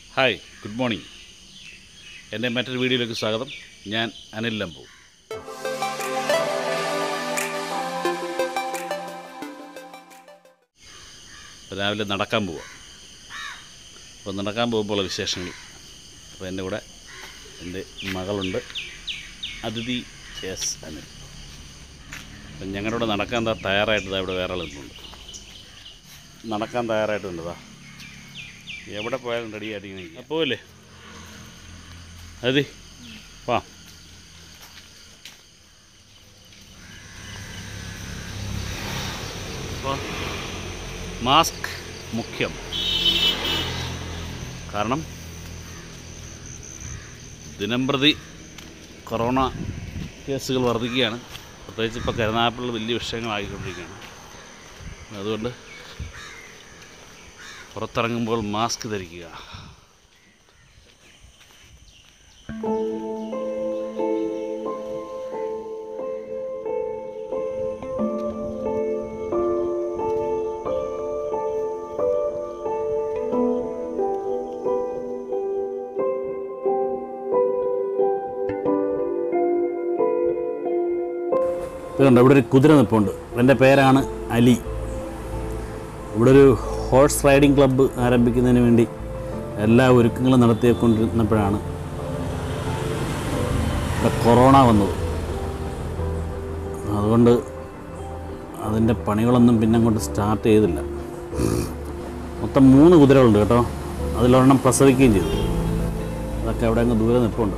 Hi good morning എൻ്റെ മറ്റൊരു വീഡിയോയിലേക്ക് സ്വാഗതം ഞാൻ അനിൽ ലംബു രാവിലെ നടക്കാൻ പോവാം അപ്പോൾ നടക്കാൻ പോകുമ്പോൾ വിശേഷങ്ങൾ അപ്പോൾ എൻ്റെ കൂടെ എൻ്റെ മകളുണ്ട് അതിഥി എസ് അനിൽ അപ്പം ഞങ്ങളുടെ കൂടെ നടക്കാൻ ദാ തയ്യാറായിട്ട് ദാ ഇവിടെ വേറെ ആളുണ്ട് നടക്കാൻ തയ്യാറായിട്ടുണ്ട് ദാ എവിടെ പോയാലും റെഡി ആയിട്ട് ഇങ്ങനെ ഇരിക്കും. പോവല്ലേ അതി വാ അപ്പോൾ മാസ്ക് മുഖ്യം കാരണം ദിനംപ്രതി കൊറോണ കേസുകൾ വർദ്ധിക്കുകയാണ് പ്രത്യേകിച്ച് ഇപ്പോൾ കരുനാഗപ്പള്ളിൽ വലിയ വിഷയങ്ങളായിക്കൊണ്ടിരിക്കുകയാണ് അതുകൊണ്ട് പുറത്തിറങ്ങുമ്പോൾ മാസ്ക് ധരിക്കുക ഇത് കണ്ടോ ഇവിടെ ഒരു കുതിര നിൽപ്പുണ്ട് എൻ്റെ പേരാണ് അലി ഇവിടെ ഒരു ഹോഴ്സ് റൈഡിംഗ് ക്ലബ്ബ് ആരംഭിക്കുന്നതിന് വേണ്ടി എല്ലാ ഒരുക്കങ്ങളും നടത്തിക്കൊണ്ടിരുന്നപ്പോഴാണ് ഇവിടെ കൊറോണ വന്നത് അതുകൊണ്ട് അതിൻ്റെ പണികളൊന്നും പിന്നെ അങ്ങോട്ട് സ്റ്റാർട്ട് ചെയ്തില്ല മൊത്തം മൂന്ന് കുതിരകളുണ്ട് കേട്ടോ അതിലൊരെണ്ണം പ്രസവിക്കുകയും ചെയ്തു അതൊക്കെ അവിടെ അങ്ങ് ദൂരെ നിൽപ്പുണ്ട്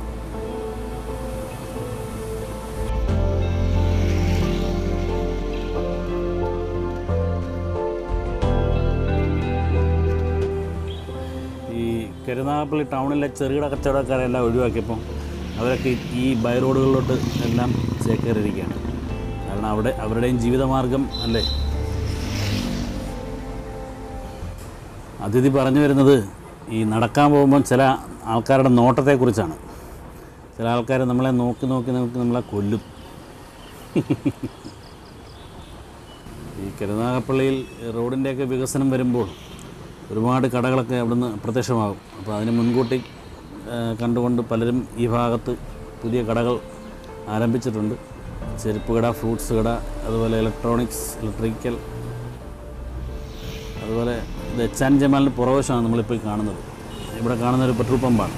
ഈ കരുനാഗപ്പള്ളി ടൗണിലെ ചെറുകിട കച്ചവടക്കാരെല്ലാം ഒഴിവാക്കിയപ്പോൾ അവരൊക്കെ ഈ ബൈ റോഡുകളിലോട്ട് എല്ലാം ചേക്കേറിയിരിക്കുകയാണ് കാരണം അവിടെ അവരുടെയും ജീവിതമാർഗം അല്ലേ അതിഥി പറഞ്ഞു വരുന്നത് ഈ നടക്കാൻ പോകുമ്പം ചില ആൾക്കാരുടെ നോട്ടത്തെക്കുറിച്ചാണ് ചില ആൾക്കാർ നമ്മളെ നോക്കി നോക്കി നോക്കി നമ്മളെ കൊല്ലും ഈ കരുനാഗപ്പള്ളിയിൽ റോഡിൻ്റെയൊക്കെ വികസനം വരുമ്പോൾ ഒരുപാട് കടകളൊക്കെ അവിടുന്ന് പ്രത്യക്ഷമാകും അപ്പോൾ അതിന് മുൻകൂട്ടി ആ, കണ്ടുകൊണ്ട് പലരും ഈ ഭാഗത്ത് പുതിയ കടകൾ ആരംഭിച്ചിട്ടുണ്ട് ചെരുപ്പ് കട ഫ്രൂട്ട്സ് കട അതുപോലെ ഇലക്ട്രോണിക്സ് ഇലക്ട്രിക്കൽ അതുപോലെ ഇത് എച്ച് ആൻഡ് ജമാലിന് പുറവശമാണ് നമ്മളിപ്പോൾ ഈ കാണുന്നത് ഇവിടെ കാണുന്ന ഒരു പെട്രോൾ പമ്പാണ്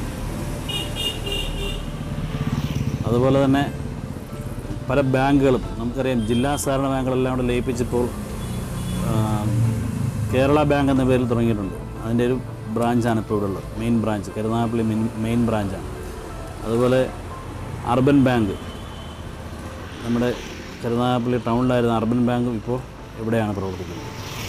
അതുപോലെ തന്നെ പല ബാങ്കുകളും നമുക്കറിയാം ജില്ലാ സഹകരണ ബാങ്കുകളെല്ലാം കൂടെ ലയിപ്പിച്ചപ്പോൾ ആ, കേരള ബാങ്ക് എന്ന പേരിൽ തുടങ്ങിയിട്ടുണ്ട് അതിൻ്റെ ഒരു ബ്രാഞ്ചാണ് ഇപ്പോൾ ഇവിടെ ഉള്ളത് main branch Karunagappally main main ബ്രാഞ്ചാണ് അതുപോലെ അർബൻ ബാങ്ക് നമ്മുടെ കരുനാഗപ്പള്ളി ടൗണിലായിരുന്ന അർബൻ ബാങ്കും ഇപ്പോൾ ഇവിടെയാണ് പ്രവർത്തിക്കുന്നത്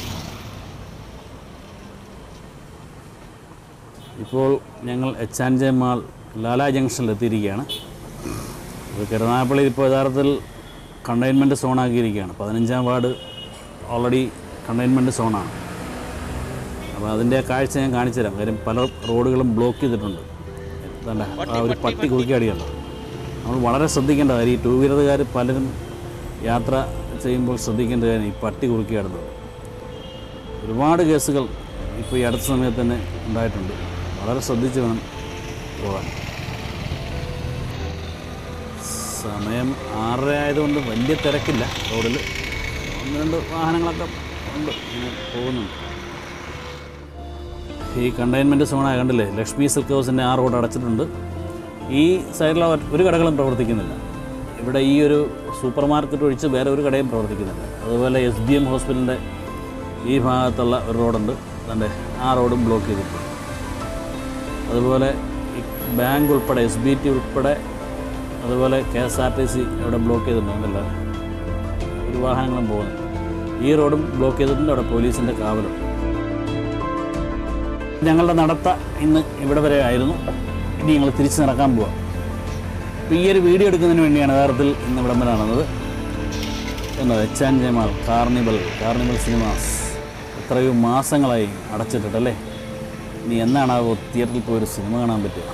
ഇപ്പോൾ ഞങ്ങൾ എച്ച് ആൻഡ് ജെ മാൾ ലാലാ ജംഗ്ഷനിൽ എത്തിയിരിക്കുകയാണ് ഇത് കരുനാഗപ്പള്ളി ഇപ്പോൾ യഥാർത്ഥത്തിൽ കണ്ടെയ്ൻമെൻറ്റ് സോണാക്കിയിരിക്കുകയാണ് പതിനഞ്ചാം വാർഡ് ഓൾറെഡി കണ്ടെയ്ൻമെൻറ്റ് സോണാണ് അപ്പോൾ അതിൻ്റെ കാഴ്ച ഞാൻ കാണിച്ചു തരാം കാര്യം പല റോഡുകളും ബ്ലോക്ക് ചെയ്തിട്ടുണ്ട് എന്താ ആ ഒരു പട്ടി കുറുക്കിയടിയുണ്ട് നമ്മൾ വളരെ ശ്രദ്ധിക്കേണ്ട കാര്യം ഈ ടൂ വീലറുകാർ പലരും യാത്ര ചെയ്യുമ്പോൾ ശ്രദ്ധിക്കേണ്ട കാര്യം ഈ പട്ടി കുറുക്കിയാടുന്നത് ഒരുപാട് കേസുകൾ ഇപ്പോൾ ഈ അടുത്ത സമയത്ത് തന്നെ ഉണ്ടായിട്ടുണ്ട് വളരെ ശ്രദ്ധിച്ച് വേണം പോകാൻ സമയം ആറര ആയതുകൊണ്ട് വലിയ തിരക്കില്ല റോഡിൽ ഒന്ന് രണ്ട് വാഹനങ്ങളൊക്കെ ഉണ്ട് ഇങ്ങനെ പോകുന്നുണ്ട് ഈ കണ്ടെയ്ൻമെൻറ്റ് സോണായ കണ്ടില്ലേ ലക്ഷ്മി സിൽക്ക് ഹൗസിൻ്റെ ആ റോഡ് അടച്ചിട്ടുണ്ട് ഈ സൈഡിലെ ഒരു കടകളും പ്രവർത്തിക്കുന്നില്ല ഇവിടെ ഈ ഒരു സൂപ്പർ മാർക്കറ്റ് ഒഴിച്ച് വേറെ ഒരു കടയും പ്രവർത്തിക്കുന്നില്ല അതുപോലെ എസ് ബി എം ഹോസ്പിറ്റലിൻ്റെ ഈ ഭാഗത്തുള്ള ഒരു റോഡുണ്ട് അതിൻ്റെ ആ റോഡും ബ്ലോക്ക് ചെയ്തിട്ടുണ്ട് അതുപോലെ ഈ ബാങ്ക് ഉൾപ്പെടെ എസ് ബി ടി ഉൾപ്പെടെ അതുപോലെ K S R T C അവിടെ ബ്ലോക്ക് ചെയ്തിട്ടുണ്ട് അതല്ല ഒരു വാഹനങ്ങളും പോകുന്നു ഈ റോഡും ബ്ലോക്ക് ചെയ്തിട്ടുണ്ട് അവിടെ പോലീസിൻ്റെ കാവലുണ്ട് ഞങ്ങളുടെ നടത്ത ഇന്ന് ഇവിടെ വരെ ആയിരുന്നു ഇനി ഞങ്ങൾ തിരിച്ച് നടക്കാൻ പോവാം അപ്പോൾ ഈ ഒരു വീഡിയോ എടുക്കുന്നതിന് വേണ്ടിയാണ് യഥാർത്ഥത്തിൽ ഇന്ന് ഇവിടം വരെ നടന്നത് എന്നത് H and J mall carnival carnival cinemas എത്രയോ മാസങ്ങളായി അടച്ചിട്ടിട്ടല്ലേ ഇനി എന്നാണാവോ തിയേറ്ററിൽ പോയി ഒരു സിനിമ കാണാൻ പറ്റുക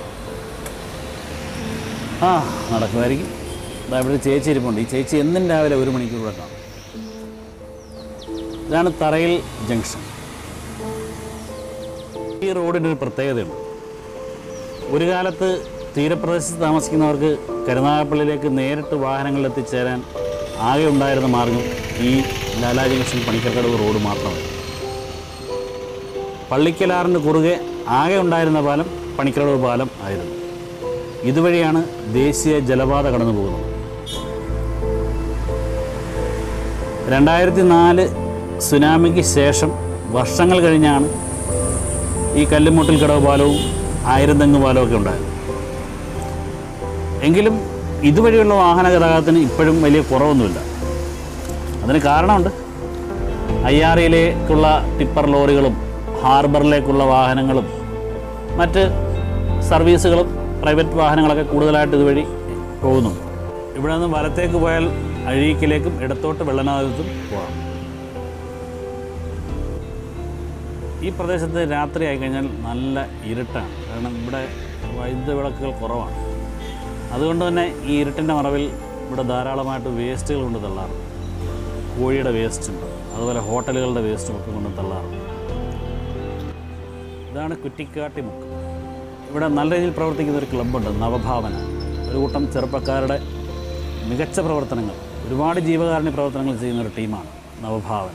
ആ നടക്കുമായിരിക്കും ഇതാ ഇവിടെ ഒരു ചേച്ചി ഇരിപ്പുണ്ട് ഈ ചേച്ചി എന്നും രാവിലെ ഒരു മണിക്കൂർ ഇവിടെ കാണും ഇതാണ് തറയിൽ ജംഗ്ഷൻ ഈ റോഡിന് ഒരു പ്രത്യേകതയുണ്ട് ഒരു കാലത്ത് തീരപ്രദേശത്ത് താമസിക്കുന്നവർക്ക് കരുനാഗപ്പള്ളിയിലേക്ക് നേരിട്ട് വാഹനങ്ങളിൽ എത്തിച്ചേരാൻ ആകെ ഉണ്ടായിരുന്ന മാർഗം ഈ ലാലാ ജംഗ്ഷൻ പണിക്കർക്കടവ് റോഡ് മാത്രമാണ് പള്ളിക്കലാറിന് കുറുകെ ആകെ ഉണ്ടായിരുന്ന പാലം പണിക്കടവ് പാലം ആയിരുന്നു ഇതുവഴിയാണ് ദേശീയ ജലപാത കടന്നു പോകുന്നത് രണ്ടായിരത്തി നാല് സുനാമിക്ക് ശേഷം വർഷങ്ങൾ കഴിഞ്ഞാണ് ഈ കല്ലുമുട്ടിൽ കടവ് പാലവും ആയിരത്തെങ്ങ് പാലവും ഒക്കെ ഉണ്ടായത് എങ്കിലും ഇതുവഴിയുള്ള വാഹന ഗതാഗതത്തിന് ഇപ്പോഴും വലിയ കുറവൊന്നുമില്ല അതിന് കാരണമുണ്ട് ഐ ആർ ഇയിലേക്കുള്ള ടിപ്പർ ലോറികളും ഹാർബറിലേക്കുള്ള വാഹനങ്ങളും മറ്റ് സർവീസുകളും പ്രൈവറ്റ് വാഹനങ്ങളൊക്കെ കൂടുതലായിട്ട് ഇതുവഴി പോകുന്നു ഇവിടെ നിന്ന് വലത്തേക്ക് പോയാൽ അഴീക്കിലേക്കും ഇടത്തോട്ട് വെള്ളനാഥത്തും പോകാം ഈ പ്രദേശത്ത് രാത്രി ആയി കഴിഞ്ഞാൽ നല്ല ഇരുട്ടാണ് കാരണം ഇവിടെ വൈദ്യുത വിളക്കുകൾ കുറവാണ് അതുകൊണ്ട് തന്നെ ഈ ഇരുട്ടിൻ്റെ മറവിൽ ഇവിടെ ധാരാളമായിട്ട് വേസ്റ്റുകൾ കൊണ്ട് തള്ളാറുണ്ട് കോഴിയുടെ വേസ്റ്റും അതുപോലെ ഹോട്ടലുകളുടെ വേസ്റ്റും ഒക്കെ കൊണ്ട് തള്ളാറുണ്ട് ഇതാണ് കുറ്റിക്കാട്ടി മുക്ക് ഇവിടെ നല്ല രീതിയിൽ പ്രവർത്തിക്കുന്ന ഒരു ക്ലബ്ബുണ്ട് നവഭാവന ഒരു കൂട്ടം ചെറുപ്പക്കാരുടെ മികച്ച പ്രവർത്തനങ്ങൾ ഒരുപാട് ജീവകാരുണ്യ പ്രവർത്തനങ്ങൾ ചെയ്യുന്ന ഒരു ടീമാണ് നവഭാവന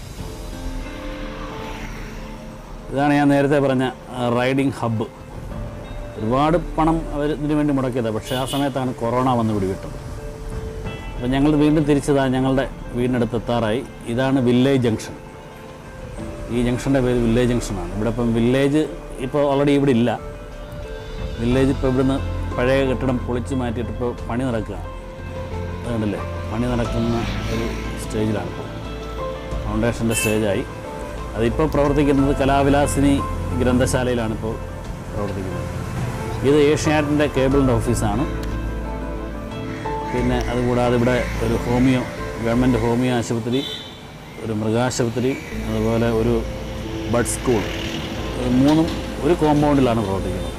ഇതാണ് ഞാൻ നേരത്തെ പറഞ്ഞ ആ, റൈഡിംഗ് ഹബ്ബ് ഒരുപാട് പണം അവർ ഇതിനു വേണ്ടി മുടക്കിയത് പക്ഷേ ആ സമയത്താണ് കൊറോണ വന്ന് പിടിവിട്ടത് അപ്പോൾ ഞങ്ങൾ വീണ്ടും തിരിച്ചതാ ഞങ്ങളുടെ വീടിനടുത്ത് എത്താറായി ഇതാണ് വില്ലേജ് ജംഗ്ഷൻ ഈ ജംഗ്ഷൻ്റെ പേര് വില്ലേജ് ജംഗ്ഷനാണ് ഇവിടെ ഇപ്പം വില്ലേജ് ഇപ്പോൾ ഓൾറെഡി ഇവിടെ ഇല്ല വില്ലേജ് ഇപ്പോൾ ഇവിടുന്ന് പഴയ കെട്ടിടം പൊളിച്ച് മാറ്റിയിട്ട് ഇപ്പോൾ പണി നടക്കുകയാണ് അതുകൊണ്ടല്ലേ പണി നടക്കുന്ന ഒരു സ്റ്റേജിലാണ് ഇപ്പോൾ ഫൗണ്ടേഷൻ്റെ സ്റ്റേജായി അതിപ്പോൾ പ്രവർത്തിക്കുന്നത് കലാവിലാസിനി ഗ്രന്ഥശാലയിലാണ് ഇപ്പോൾ പ്രവർത്തിക്കുന്നത് ഇത് ഏഷ്യാനെറ്റിൻ്റെ കേബിളിൻ്റെ ഓഫീസാണ് പിന്നെ അതുകൂടാതെ ഇവിടെ ഒരു ഹോമിയോ ഗവൺമെൻറ് ഹോമിയോ ആശുപത്രി ഒരു മൃഗാശുപത്രി അതുപോലെ ഒരു ബഡ് സ്കൂൾ ഇത് മൂന്നും ഒരു കോമ്പൗണ്ടിലാണ് പ്രവർത്തിക്കുന്നത്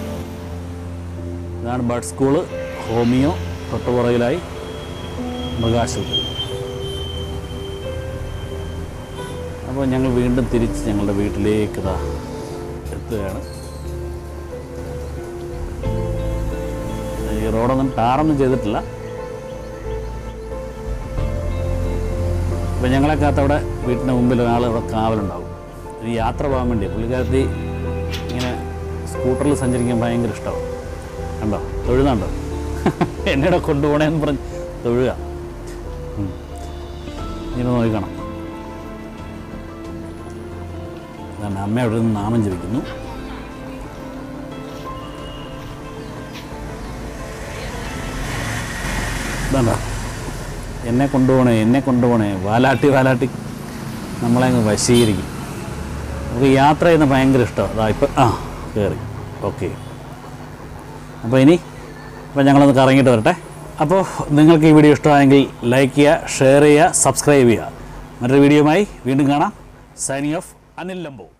ഇതാണ് ബഡ് സ്കൂള് ഹോമിയോ തൊട്ടുപുറകിലായി മൃഗാശുപത്രി അപ്പോൾ ഞങ്ങൾ വീണ്ടും തിരിച്ച് ഞങ്ങളുടെ വീട്ടിലേക്ക് ഇതാ എത്തുകയാണ് ഈ റോഡൊന്നും ടാറൊന്നും ചെയ്തിട്ടില്ല അപ്പം ഞങ്ങളെ കാത്തവിടെ വീട്ടിൻ്റെ മുമ്പിൽ ഒരാൾ ഇവിടെ കാവലുണ്ടാവും ഈ യാത്ര പോകാൻ വേണ്ടി പുള്ളിക്കാരത്തി ഇങ്ങനെ സ്കൂട്ടറിൽ സഞ്ചരിക്കാൻ ഭയങ്കര ഇഷ്ടമാണ് കണ്ടോ തൊഴുന്നുണ്ടോ എന്നെ കൊണ്ടുപോകണേന്ന് പറഞ്ഞ് തൊഴുക ഉം. ഇങ്ങനെ നോക്കണം അതാണ് അമ്മ അവിടെ നിന്ന് നാമം ജപിക്കുന്നു ഇതാണ്ടോ എന്നെ കൊണ്ടുപോകണേ എന്നെ കൊണ്ടുപോകണേ വാലാട്ടി വാലാട്ടി നമ്മളെ അങ്ങ് വശീകരിക്കും നമുക്ക് യാത്ര ചെയ്യുന്ന ഭയങ്കര ഇഷ്ടമാണ് അതാ ഇപ്പം ആ കയറി ഓക്കെ അപ്പോൾ ഇനി അപ്പോൾ ഞങ്ങളൊന്ന് കറങ്ങിയിട്ട് വരട്ടെ അപ്പോൾ നിങ്ങൾക്ക് ഈ വീഡിയോ ഇഷ്ടമായെങ്കിൽ ലൈക്ക് ചെയ്യുക ഷെയർ ചെയ്യുക സബ്സ്ക്രൈബ് ചെയ്യുക മറ്റൊരു വീഡിയോയുമായി വീണ്ടും കാണാം സൈനിങ് ഓഫ് അനിൽ ലംബോ